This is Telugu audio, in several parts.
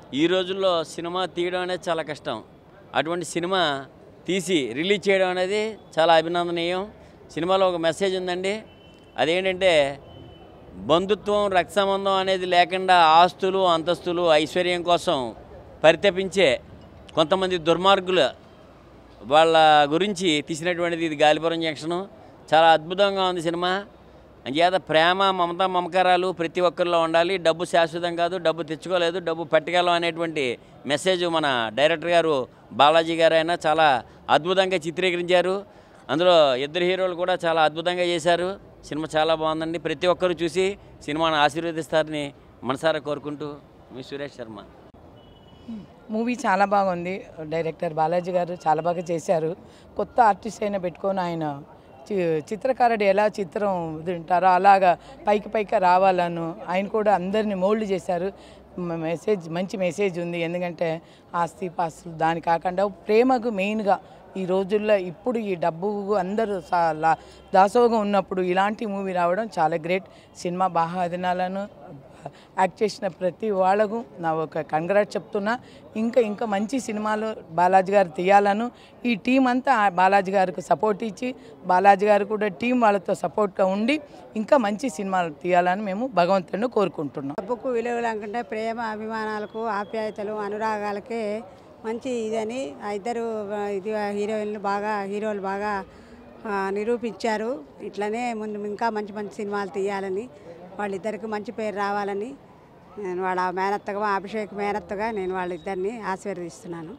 ఈ రోజుల్లో సినిమా తీయడం అనేది చాలా కష్టం అటువంటి సినిమా తీసి రిలీజ్ చేయడం అనేది చాలా అభినందనీయం సినిమాలో ఒక మెసేజ్ ఉందండి అదేంటంటే బంధుత్వం రక్త సంబంధం అనేది లేకుండా ఆస్తులు అంతస్తులు ఐశ్వర్యం కోసం పరితపించే కొంతమంది దుర్మార్గుల వాళ్ళ గురించి తీసినటువంటిది ఇది గాలిపురం జంక్షను చాలా అద్భుతంగా ఉంది సినిమా అంచేత ప్రేమ మమత మమకారాలు ప్రతి ఒక్కరిలో ఉండాలి డబ్బు శాశ్వతం కాదు డబ్బు తెచ్చుకోలేదు డబ్బు పట్టుకెళ్ళం అనేటువంటి మెసేజ్ మన డైరెక్టర్ గారు బాలాజీ గారు అయినా చాలా అద్భుతంగా చిత్రీకరించారు అందులో ఇద్దరు హీరోలు కూడా చాలా అద్భుతంగా చేశారు సినిమా చాలా బాగుందండి ప్రతి ఒక్కరూ చూసి సినిమాను ఆశీర్వదిస్తారని మనసారా కోరుకుంటూ మీ సురేష్ శర్మ మూవీ చాలా బాగుంది డైరెక్టర్ బాలాజీ గారు చాలా బాగా చేశారు కొత్త ఆర్టిస్ట్ అయినా పెట్టుకొని ఆయన చి- చిత్రకారుడు ఎలా చిత్రం తింటారో అలాగా పైకి పైకి రావాలను ఆయన కూడా అందరిని మోల్డ్ చేశారు మ- మెసేజ్ మంచి మెసేజ్ ఉంది ఎందుకంటే ఆస్తి పాస్తులు దాని కాకుండా ప్రేమకు మెయిన్గా ఈ రోజుల్లో ఇప్పుడు ఈ డబ్బు అందరూ సా- లా- దాసోహంగా ఉన్నప్పుడు ఇలాంటి మూవీ రావడం చాలా గ్రేట్ సినిమా బాగా అదినాలను యాక్ట్ చేసిన ప్రతి వాళ్ళకు నా ఒక కంగ్రాట్ చెప్తున్నా ఇంకా ఇంకా మంచి సినిమాలు బాలాజీ గారు తీయాలను ఈ టీం అంతా ఆ బాలాజీ గారికి సపోర్ట్ ఇచ్చి బాలాజీ గారు కూడా టీం వాళ్ళతో సపోర్ట్గా ఉండి ఇంకా మంచి సినిమాలు తీయాలని మేము భగవంతుడిని కోరుకుంటున్నాం డబ్బుకు విలువలు అనుకుంటే ప్రేమ అభిమానాలకు ఆప్యాయతలు అనురాగాలకే మంచి ఇదని ఆ ఇద్దరు ఆ, ఇది హీరోయిన్లు బాగా హీరోలు బాగా ఆ, నిరూపించారు ఇట్లనే ముందు ఇంకా మంచి మంచి సినిమాలు తీయాలని వాళ్ళిద్దరికి మంచి పేరు రావాలని నేను వాళ్ళ మేనత్తగా మా అభిషేక్ మేనత్తగా నేను వాళ్ళిద్దరిని ఆశీర్వదిస్తున్నాను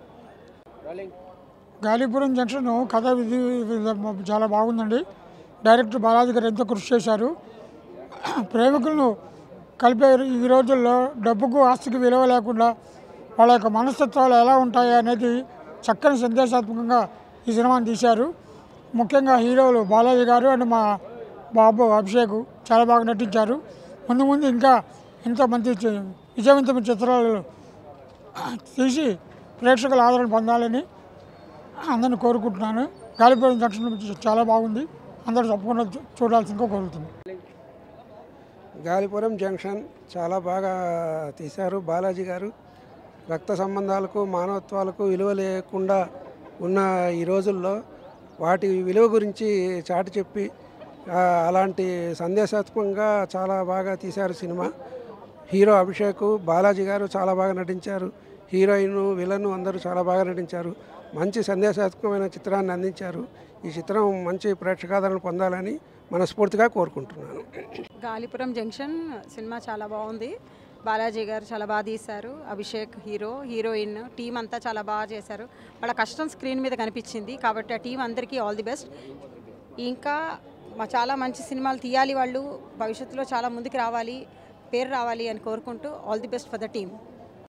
గాలిపురం జంక్షన్ కథ విధి విధ- చాలా బాగుందండి డైరెక్టర్ బాలాజీ గారు ఎంతో కృషి చేశారు ప్రేమికులను కలిపే ఈ రోజుల్లో డబ్బుకు ఆస్తికి విలువ లేకుండా వాళ్ళ యొక్క మనస్తత్వాలు ఎలా ఉంటాయి అనేది చక్కని సందేశాత్మకంగా ఈ సినిమాని తీశారు ముఖ్యంగా హీరోలు బాలాజీ గారు అండ్ మా బాబు అభిషేక్ చాలా బాగా నటించారు ముందు ముందు ఇంకా ఎంతో మంచి చి- విజయవంతమైన చిత్రాలు తీసి ప్రేక్షకుల ఆదరణ పొందాలని అందరిని కోరుకుంటున్నాను గాలిపురం జంక్షన్ చాలా బాగుంది అందరూ తప్పకుండా చూ- చూడాల్సిందిగా కోరుతున్నాను గాలిపురం జంక్షన్ చాలా బాగా తీశారు బాలాజీ గారు రక్త సంబంధాలకు మానవత్వాలకు విలువ లేకుండా ఉన్న ఈ రోజుల్లో వాటి విలువ గురించి చాటి చెప్పి ఆ, అలాంటి సందేశాత్మకంగా చాలా బాగా తీశారు సినిమా హీరో అభిషేక్ బాలాజీ గారు చాలా బాగా నటించారు హీరోయిన్ విలన్ అందరూ చాలా బాగా నటించారు మంచి సందేశాత్మకమైన చిత్రాన్ని అందించారు ఈ చిత్రం మంచి ప్రేక్షకాదరణ పొందాలని మనస్ఫూర్తిగా కోరుకుంటున్నాను గాలిపురం జంక్షన్ సినిమా చాలా బాగుంది బాలాజీ గారు చాలా బాగా తీశారు అభిషేక్ హీరో హీరోయిన్ టీం అంతా చాలా బాగా చేశారు వాళ్ళ కష్టం స్క్రీన్ మీద కనిపించింది కాబట్టి ఆ టీం అందరికీ ఆల్ ది బెస్ట్ ఇంకా మా చాలా మంచి సినిమాలు తీయాలి వాళ్ళు భవిష్యత్తులో చాలా ముందుకు రావాలి పేరు రావాలి అని కోరుకుంటూ all the best for the team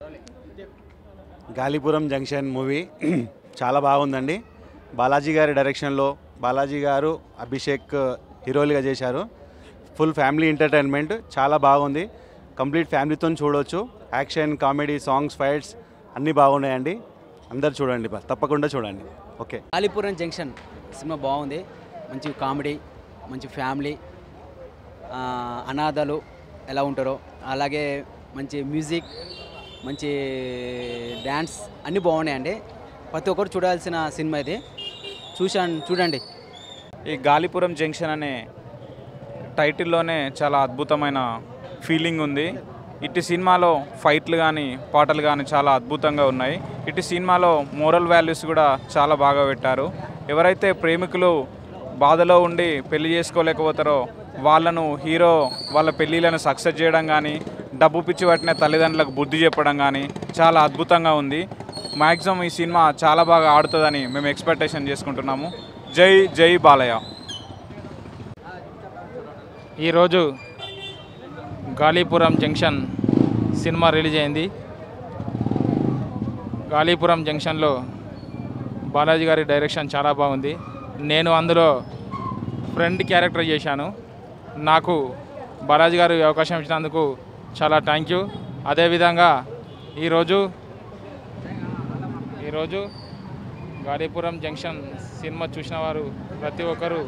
Galipuram junction movie చాలా బాగుందండి బాలాజీ గారి డైరెక్షన్లో బాలాజీ గారు అభిషేక్ హీరోలుగా చేశారు ఫుల్ ఫ్యామిలీ ఎంటర్టైన్మెంట్ చాలా బాగుంది కంప్లీట్ ఫ్యామిలీతో చూడవచ్చు యాక్షన్ కామెడీ సాంగ్స్ ఫైట్స్ అన్నీ బాగున్నాయండి అందరు చూడండి బా- తప్పకుండా చూడండి ఓకే గాలిపురం జంక్షన్ సినిమా బాగుంది మంచి కామెడీ మంచి ఫ్యామిలీ ఆ, అనాథలు ఎలా ఉంటారో అలాగే మంచి మ్యూజిక్ మంచి డ్యాన్స్ అన్నీ బాగున్నాయండి ప్రతి ఒక్కరు చూడాల్సిన సినిమా ఇది చూశాను చూడండి ఈ గాలిపురం జంక్షన్ అనే టైటిల్లోనే చాలా అద్భుతమైన ఫీలింగ్ ఉంది ఇటు సినిమాలో ఫైట్లు కానీ పాటలు కానీ చాలా అద్భుతంగా ఉన్నాయి ఇటు సినిమాలో మోరల్ వాల్యూస్ కూడా చాలా బాగా పెట్టారు ఎవరైతే ప్రేమికులు బాధలో ఉండి పెళ్లి చేసుకోలేకపోతారో వాళ్ళను హీరో వాళ్ళ పెళ్ళిళ్ళను సక్సెస్ చేయడం కానీ డబ్బు పిచ్చి పట్టిన తల్లిదండ్రులకు బుద్ధి చెప్పడం కానీ చాలా అద్భుతంగా ఉంది మ్యాక్సిమం ఈ సినిమా చాలా బాగా ఆడుతుందని మేము ఎక్స్పెక్టేషన్ చేసుకుంటున్నాము జై జై బాలయ్య ఈరోజు గాలీపురం జంక్షన్ సినిమా రిలీజ్ అయింది గాలీపురం జంక్షన్లో బాలాజీ గారి డైరెక్షన్ చాలా బాగుంది నేను అందులో ఫ్రెండ్ క్యారెక్టర్ చేశాను నాకు బాలాజీ గారు ఈ అవకాశం ఇచ్చినందుకు చాలా థ్యాంక్ యూ అదేవిధంగా ఈరోజు ఈరోజు గాలీపురం జంక్షన్ సినిమా చూసిన వారు ప్రతి ఒక్కరూ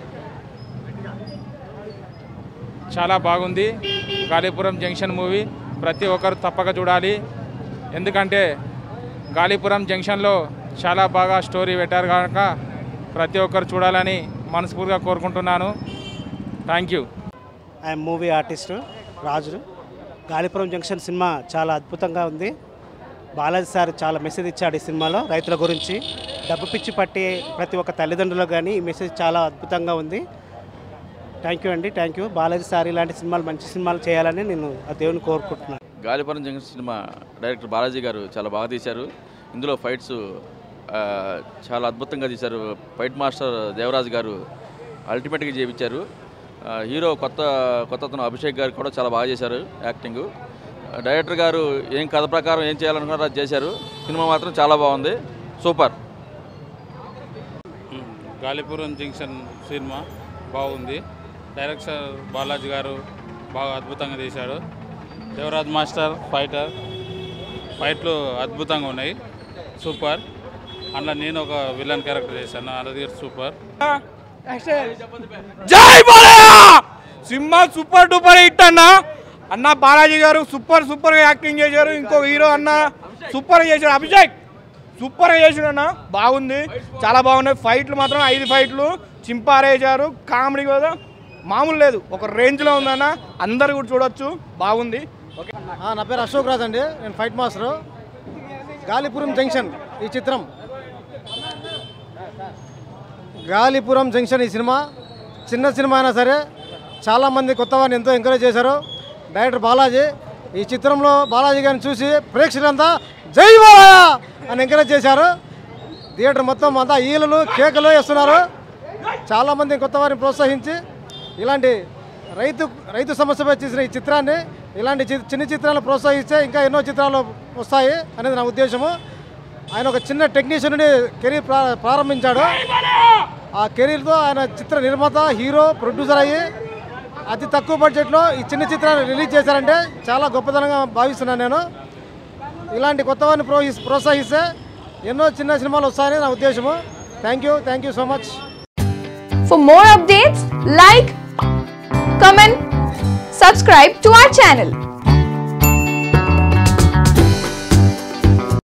చాలా బాగుంది గాలిపురం జంక్షన్ మూవీ ప్రతి ఒక్కరు తప్పక చూడాలి ఎందుకంటే గాలిపురం జంక్షన్లో చాలా బాగా స్టోరీ పెట్టారు కనుక ప్రతి ఒక్కరు చూడాలని మనస్ఫూర్తిగా కోరుకుంటున్నాను thank you I am movie artist Raju Galipuram junction సినిమా చాలా అద్భుతంగా ఉంది బాలాజీ సార్ చాలా మెసేజ్ ఇచ్చాడు ఈ సినిమాలో రైతుల గురించి డబ్బు పిచ్చి పట్టి ప్రతి ఒక్క తల్లిదండ్రులకు కానీ ఈ మెసేజ్ చాలా అద్భుతంగా ఉంది థ్యాంక్ యూ అండి థ్యాంక్ యూ బాలాజీ సార్ ఇలాంటి సినిమాలు మంచి సినిమాలు చేయాలని నేను ఆ దేవుని కోరుకుంటున్నాను గాలిపురం జంక్షన్ సినిమా డైరెక్టర్ బాలాజీ గారు చాలా బాగా తీశారు ఇందులో ఫైట్స్ ఆ, చాలా అద్భుతంగా తీశారు ఫైట్ మాస్టర్ దేవరాజ్ గారు అల్టిమేట్గా చేయించారు ఆ, హీరో కొత్త కొత్త అతను అభిషేక్ గారు కూడా చాలా బాగా చేశారు యాక్టింగ్ డైరెక్టర్ గారు ఏం కథ ప్రకారం ఏం చేయాలనుకున్నారో అది చేశారు సినిమా మాత్రం చాలా బాగుంది సూపర్ గాలిపురం జంక్షన్ సినిమా బాగుంది డైరెక్టర్ బాలాజీ గారు బాగా అద్భుతంగా తీశాడు దేవరాజ్ మాస్టర్ ఫైటర్ ఫైట్లు అద్భుతంగా ఉన్నాయి సూపర్ అందులో నేను ఒక విలన్ క్యారెక్టర్ చేశాను అది సూపర్ జై బాలయ్య సినిమా సూపర్ డూపర్ హిట్ అన్న అన్న బాలాజీ గారు సూపర్ సూపర్ గా యాక్టింగ్ చేశారు ఇంకో హీరో అన్న సూపర్ చేశాడు అభిషేక్ సూపర్ గా చేశాడు అన్న బాగుంది చాలా బాగున్నాయి ఫైట్లు మాత్రం ఐదు ఫైట్లు చింపారేశారు కామెడీ కూడా మామూలు లేదు ఒక రేంజ్లో ఉందన్న అందరు కూడా చూడొచ్చు బాగుంది ఓకే నా పేరు అశోక్ రాజ్ అండి నేను ఫైట్ మాస్టర్ గాలిపురం జంక్షన్ ఈ చిత్రం గాలిపురం జంక్షన్ ఈ సినిమా చిన్న సినిమా అయినా సరే చాలామంది కొత్త వారిని ఎంతో ఎంకరేజ్ చేశారు డైరెక్టర్ బాలాజీ ఈ చిత్రంలో బాలాజీ గారిని చూసి ప్రేక్షకులంతా జై బాలయ్య అని ఎంకరేజ్ చేశారు థియేటర్ మొత్తం అంతా ఈలలు కేకలు వేస్తున్నారు చాలామంది కొత్త వారిని ప్రోత్సహించి ఇలాంటి రైతు రైతు సమస్యపై చేసిన ఈ చిత్రాన్ని ఇలాంటి చి- చిన్న చిత్రాలు ప్రోత్సహిస్తే ఇంకా ఎన్నో చిత్రాలు వస్తాయి అనేది నా ఉద్దేశము ఆయన ఒక చిన్న టెక్నీషియన్ నుండి కెరీర్ ప్రా ప్రారంభించాడు ఆ కెరీర్తో ఆయన చిత్ర నిర్మాత హీరో ప్రొడ్యూసర్ అయ్యి అతి తక్కువ బడ్జెట్లో ఈ చిన్న చిత్రాన్ని రిలీజ్ చేశారంటే చాలా గొప్పతనంగా భావిస్తున్నాను నేను ఇలాంటి కొత్త వారిని ప్రోహి- ప్రోత్సహిస్తే ఎన్నో చిన్న సినిమాలు వస్తాయని నా ఉద్దేశము thank you thank you so much For more updates, like, comment, subscribe to our channel.